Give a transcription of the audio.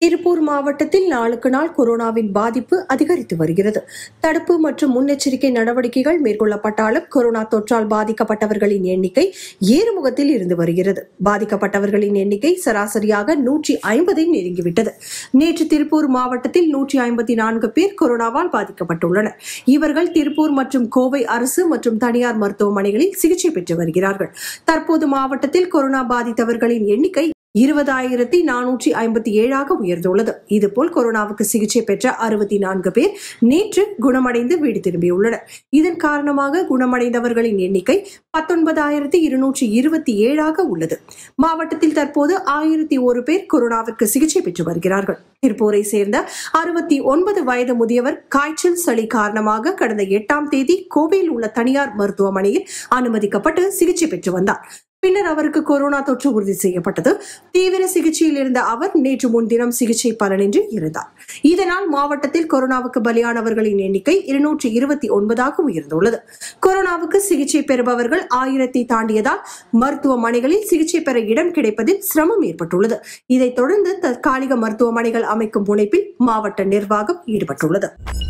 திருப்பூர் மாவட்டத்தில் நாளுக்கு நாள் கொரோனாவின் பாதிப்பு அதிகரித்து வருகிறது தடுப்பு மற்றும் முன்னெச்சரிக்கை நடவடிக்கைகள் மேற்கொள்ளப்பட்டாலும் கொரோனா தொற்றால் பாதிக்கப்பட்டவர்களின் எண்ணிக்கை ஏறுமுகத்தில் இருந்து வருகிறது பாதிக்கப்பட்டவர்களின் எண்ணிக்கை சராசரியாக நூற்றி ஐம்பதை நெருங்கிவிட்டது நேற்று திருப்பூர் மாவட்டத்தில் நூற்றி ஐம்பத்தி நான்கு பேர் கொரோனாவால் பாதிக்கப்பட்டுள்ளனர் இவர்கள் திருப்பூர் மற்றும் கோவை அரசு மற்றும் தனியார் மருத்துவமனைகளில் சிகிச்சை பெற்று வருகிறார்கள் தற்போது மாவட்டத்தில் கொரோனா பாதித்தவர்களின் எண்ணிக்கை இருபதாயிரத்தி நானூற்றி ஐம்பத்தி ஏழாக உயர்ந்துள்ளது இதுபோல் கொரோனாவுக்கு சிகிச்சை பெற்ற அறுபத்தி நான்கு பேர் நேற்று குணமடைந்து வீடு திரும்பியுள்ளனர் இதன் காரணமாக குணமடைந்தவர்களின் எண்ணிக்கை பத்தொன்பதாயிரத்தி இருநூற்றி இருபத்தி ஏழாக உள்ளது மாவட்டத்தில் தற்போது ஆயிரத்தி ஒரு பேர் கொரோனாவிற்கு சிகிச்சை பெற்று வருகிறார்கள் திருப்பூரை சேர்ந்த அறுபத்தி ஒன்பது வயது முதியவர் காய்ச்சல் சளி காரணமாக கடந்த எட்டாம் தேதி கோவையில் உள்ள தனியார் மருத்துவமனையில் அனுமதிக்கப்பட்டு சிகிச்சை பெற்று வந்தார் பின்னர் அவருக்கு கொரோனா தொற்று உறுதி செய்யப்பட்டது தீவிர சிகிச்சையில் இருந்த அவர் நேற்று முன்தினம் சிகிச்சை பலனின்றி இருந்தார் இதனால் மாவட்டத்தில் கொரோனாவுக்கு பலியானவர்களின் எண்ணிக்கை இருநூற்றி இருபத்தி ஒன்பதாக உயர்ந்துள்ளது கொரோனாவுக்கு சிகிச்சை பெறுபவர்கள் ஆயிரத்தை தாண்டியதால் மருத்துவமனைகளில் சிகிச்சை பெற இடம் கிடைப்பதில் சிரமம் ஏற்பட்டுள்ளது இதைத் தொடர்ந்து தற்காலிக மருத்துவமனைகள் அமைக்கும் முனைப்பில் மாவட்ட நிர்வாகம் ஈடுபட்டுள்ளது